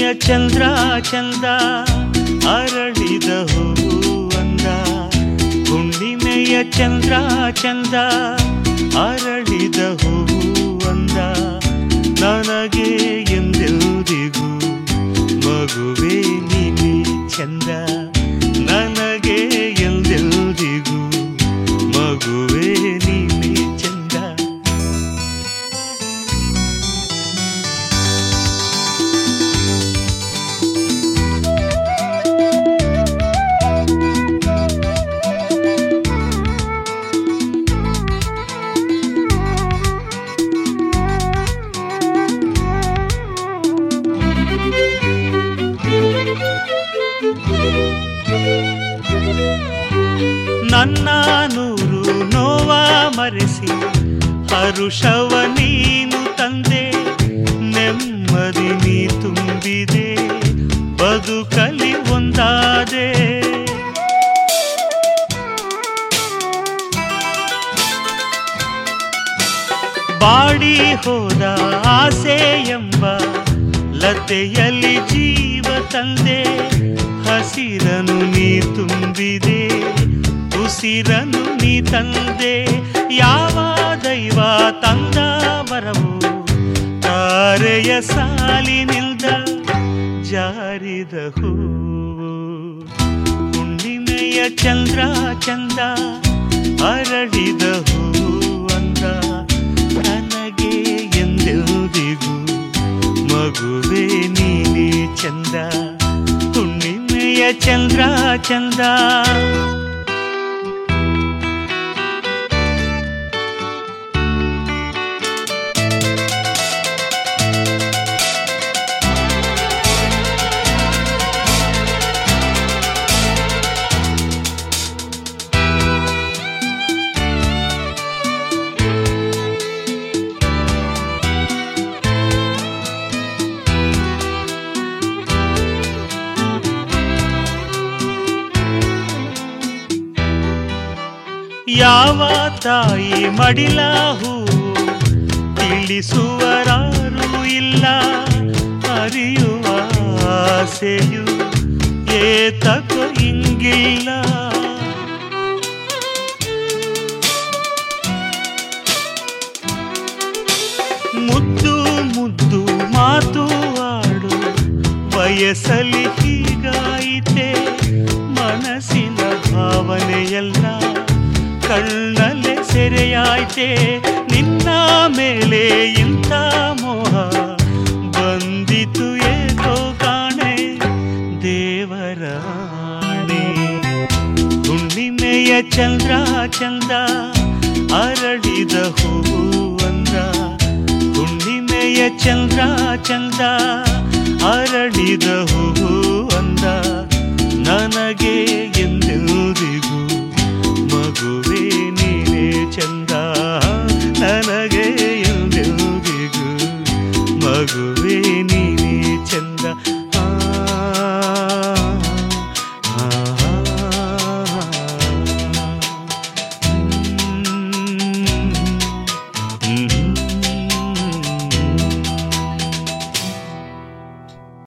ಚಂದ್ರ ಚಂದ ಅರಳಿದ ಹೂವು ಅಂದ ಹುಣ್ಣಿಮೆಯ ಚಂದ್ರ ಚಂದ ಅರಳಿದ ಹೂವು ಅಂದ ನನಗೆ ಎಂದೆಂದಿಗೂ ಮಗುವೆ ನೀನೆ ಚಂದ ನನಗೆ ಎಂದೆಂದಿಗೂ ಮಗುವೆ ನೀನೆ ಚಂದ ನನ್ನ ನೂರು ನೋವ ಮರೆಸಿ ಹರುಷವ ನೀನು ತಂದೆ ನೆಮ್ಮದಿ ನೀ ತುಂಬಿದೆ ಬದುಕಲಿ ಒಂದಾದೆ ಬಾಡಿ ಹೋದ ಆಸೆ ಎಂಬ ಲತೆಯಲ್ಲಿ ಜೀವ ತಂದೆ ಹಸಿರನು ನೀ ತುಂಬಿದೆ ಉಸಿರನು ನೀ ತಂದೆ ಯಾವ ದೈವ ತಂದ ಮರವು ತಾರೆಯ ಸಾಲಿನಿಂದ ಜಾರಿದ ಹೂವು ಹುಣ್ಣಿಮೆಯ ಚಂದ್ರ ಚಂದ ಅರಳಿದ ಹೂವಂದ ನನಗೆ ಎಂದೆಂದಿಗೂ ಮಗುವೆ ನೀನೇ ಚಂದ ಹುಣ್ಣಿಮೆಯ ಚಂದ್ರ ಚಂದ ಯಾವ ತಾಯಿ ಮಡಿಲ ಹೂವು ತಿಳಿಸುವರಾರು ಇಲ್ಲ ಅರಿಯುವ ಆಸೆಯು ಏತಕೋ ಹಿಂಗಿಲ್ಲ ಮುದ್ದು ಮುದ್ದು ಮಾತು ಆಡು ವಯಸ್ಸಲ್ಲಿ ಹೀಗಾಯಿತೆ ಮನಸ್ಸಿನ ಭಾವನೆಯಲ್ಲ ಕಣ್ಣಲ್ಲೇ ಸೆರೆಯಾಯ್ತೆ ನಿನ್ನ ಮೇಲೆ ಇಂಥ ಮೋಹ ಬಂದಿತು ಏಕೋ ಕಾಣೆ ದೇವರ ಆಣೆ. ಹುಣ್ಣಿಮೆಯ ಚಂದ್ರ ಚಂದ ಅರಳಿದ ಹೂವು ಅಂದ ಹುಣ್ಣಿಮೆಯ ಚಂದ್ರ ಚಂದ ಅರಳಿದ ಹೂ